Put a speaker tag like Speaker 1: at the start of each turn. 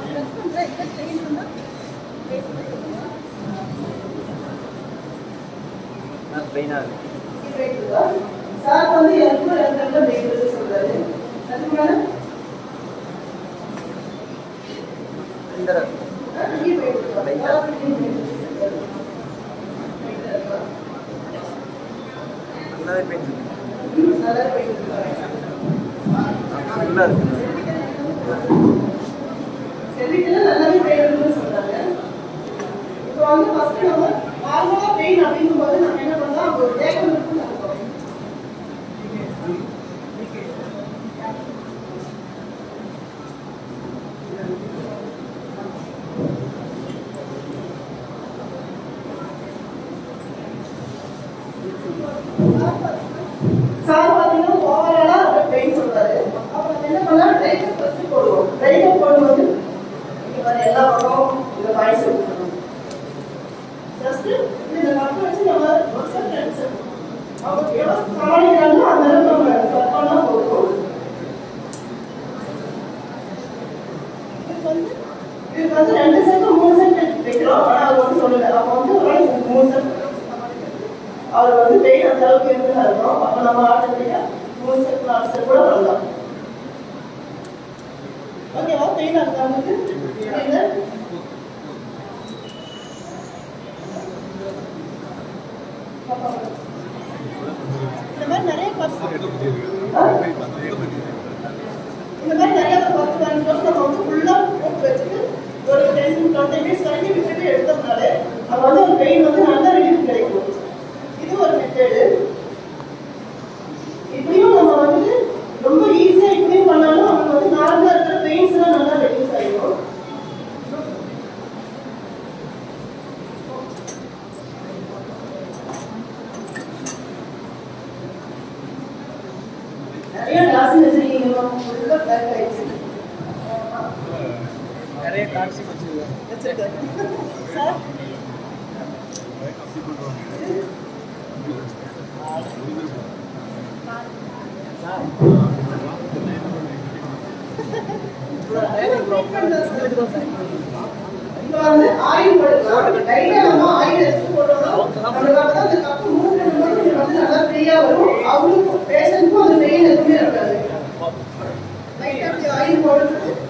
Speaker 1: பெயினாக இருக்கு
Speaker 2: சார் வந்து எனக்கு ரெண்டு ரெண்டு பெயின் சொல்றாரு அதுக்கு மேல
Speaker 1: இந்த
Speaker 2: இங்கே பெயின்
Speaker 1: நல்லாவே பெயின் இருக்கு
Speaker 2: நல்லா பெயின்
Speaker 1: ஃபுல்லாக இருக்கு
Speaker 2: செல்லிக்கெல்லாம் நல்லாவே பெயின் இருக்குன்னு சொல்றாங்க இப்போ வந்து ஃபர்ஸ்ட் நம்ம நார்மலா பெயின் அப்படிங்கும் போது நம்ம என்ன பண்ணலாம் ஒரு வேகம் இருக்குன்னு அர்த்தம் சார் பார்த்தீங்கன்னா ஓவராலா அப்படியே பெயின் சொல்றாரு அப்ப நம்ம என்ன பண்ணலாம் ரைட் ஃபர்ஸ்ட் போடுவோம் ரைட் போடும்போது இங்க பாரு எல்லா பக்கம் இந்த வாய்ஸ் இருக்கணும் ஜஸ்ட் இந்த பக்கம் வச்சு நம்ம ஒரு செட் ரெண்டு செட் அவங்க எவ்வளவு சமாளிக்கிறாங்களோ அந்த அளவுக்கு நம்ம செட் பண்ணா போதும் இதுக்கு வந்து இதுக்கு வந்து ரெண்டு செட் மூணு செட் வைக்கிறோம் ஆனா அது வந்து சொல்லல அப்ப வந்து ஒரு நாளைக்கு மூணு செட் அவர் வந்து பெயின் அந்த அளவுக்கு இருக்குன்னு இருக்கும் அப்ப நம்ம ஆட்டோமேட்டிக்கா மூணு செட் நாலு செட் கூட பண்ணலாம் ஓகேவா பெயின் இருக்கா உங்களுக்கு புரியுதா? இந்த மாதிரி நிறைய பர்சன் இந்த மாதிரி நிறைய ஒரு பத்து பதினஞ்சு வருஷம் நம்ம வந்து ஃபுல்லா போட்டு வச்சுட்டு ஒரு டென் டுவெண்ட்டி மினிட்ஸ் வரைக்கும் விட்டுட்டு எடுத்தோம்னாலே அது வந்து ஒரு பெயின் வந்து நல்ல ரிலீஃப் கிடைக்கும் இது ஒரு மெத்தடு இப்படியும் நம்ம வந்து ரொம்ப ஈஸியா இப்படியும் பண்ணாலும் அவங்க வந்து நார்மலா இருக்கிற பெயின்ஸ் எல்லாம் நல்லா ரெடியூஸ் ஆகிடும் நிறைய கிளாஸ் வச்சிருக்கீங்க ஃபுல்லா பேக் ஆயிடுச்சு
Speaker 1: நிறைய டாக்ஸிக் வச்சுருக்கேன்
Speaker 2: வச்சிருக்காங்க சார் இப்ப வந்து ஆயில் போடலாம் கையில நம்ம ஆயில் எடுத்து போட்டோம்னா நம்மளுக்கு அப்பதான் அந்த கப்பு மூவ்மெண்ட் வந்து வந்து நல்லா ஃப்ரீயா வரும் அவங்களுக்கும் பேஷண்ட்க்கும் அந்த பெயின் எதுவுமே இருக்காது லைட்டா அப்படி ஆயில் போடுறது